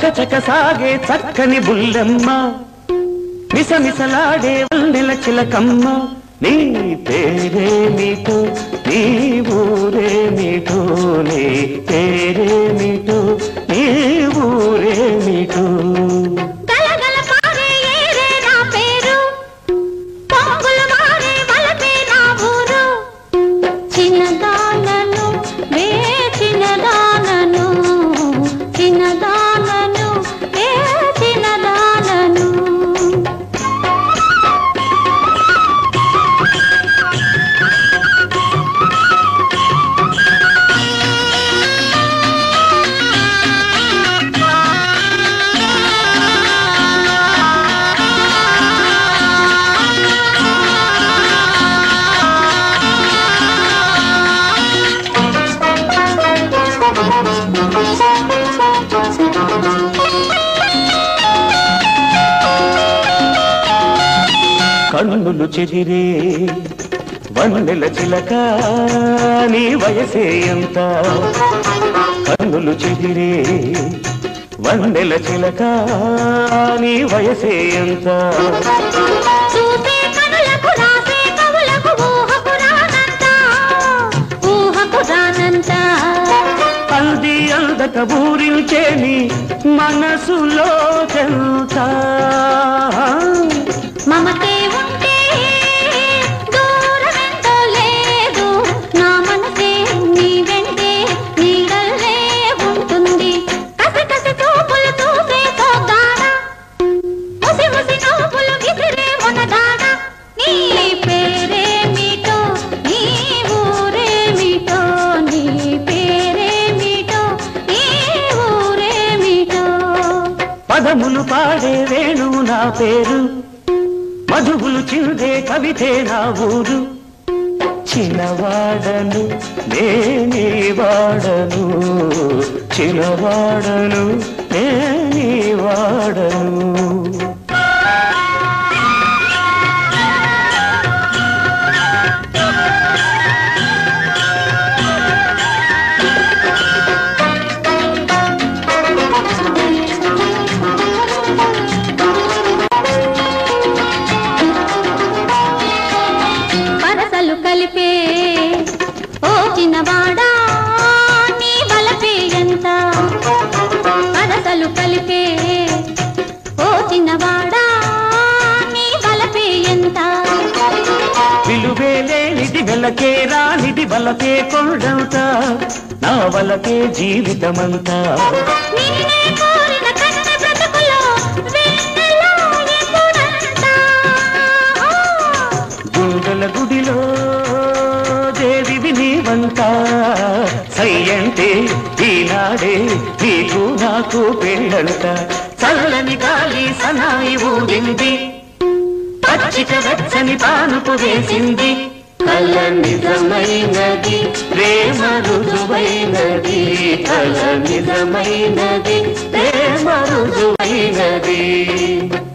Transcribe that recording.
చకచక సాగే చక్కని బుల్లెమ్మ మిసమిసలాడే వల్లెల చిలకమ్మ నీ పేరేమిటో నీ ఊరేమిటో నీ పేరేమిటో నీ ఊరేమిటో గలగల పారే ఏరే నా పేరు పొంగులు మారే వలపే నా ఊరు చిన్నదానను వే చిన్నదానను చిన్నదానను వే చిన్నదానను కన్నులు చెదిరే వన్నెల చిలక నీ వయసే ఎంత కన్నులు చెదిరే వన్నెల చిలక నీ వయసే ఎంత చూసే కనులకు రాసే కవులకు ఊహకు రానంత ఊహకు రానంత అంది అందక ఊరించేని మనసులో చెంత మమతే ఉంటే దూరమెంతో లేదు నా మనసే నీ వెంటే నీడల్లే ఉంటుంది కసి కసి చూపులు చూసే సోగాడ ముసి ముసి నవ్వులు విసిరే మొనగాడ నీ పేరేమిటో నీ ఊరేమిటో నీ పేరేమిటో నీ ఊరేమిటో పదములు పాడే వేణువు నా పేరు మధువులు చిందే కవితే నా ఊరు చిన్నవాడను నేనే వాడను చిన్నవాడను నేనే వాడను వరసలు కలిపే ఓ చిన్నవాడా నీ బలపే ఎంత వరసలు కలిపే ఓ చిన్నవాడా నీ బలపే ఎంత విలువే లేనిది వెలకే రానిది వలకే కొండంత నా వలకే జీవితమంతా నిన్నే కోరిన కన్న బ్రతుకులో వెన్నెలా ఎప్పుడంతా గుండెల గుడిలో దేవివి నీవంత సయ్యంటే ఈనాడే నీకు నాకు పెళ్ళంట చల్లని గాలి సనాయి ఊడింది పచ్చిక వెచ్చని పానుపు వేసింది కల నిజమైనది ప్రేమ రుజువైనది కల నిజమైనది ప్రేమ రుజువైనది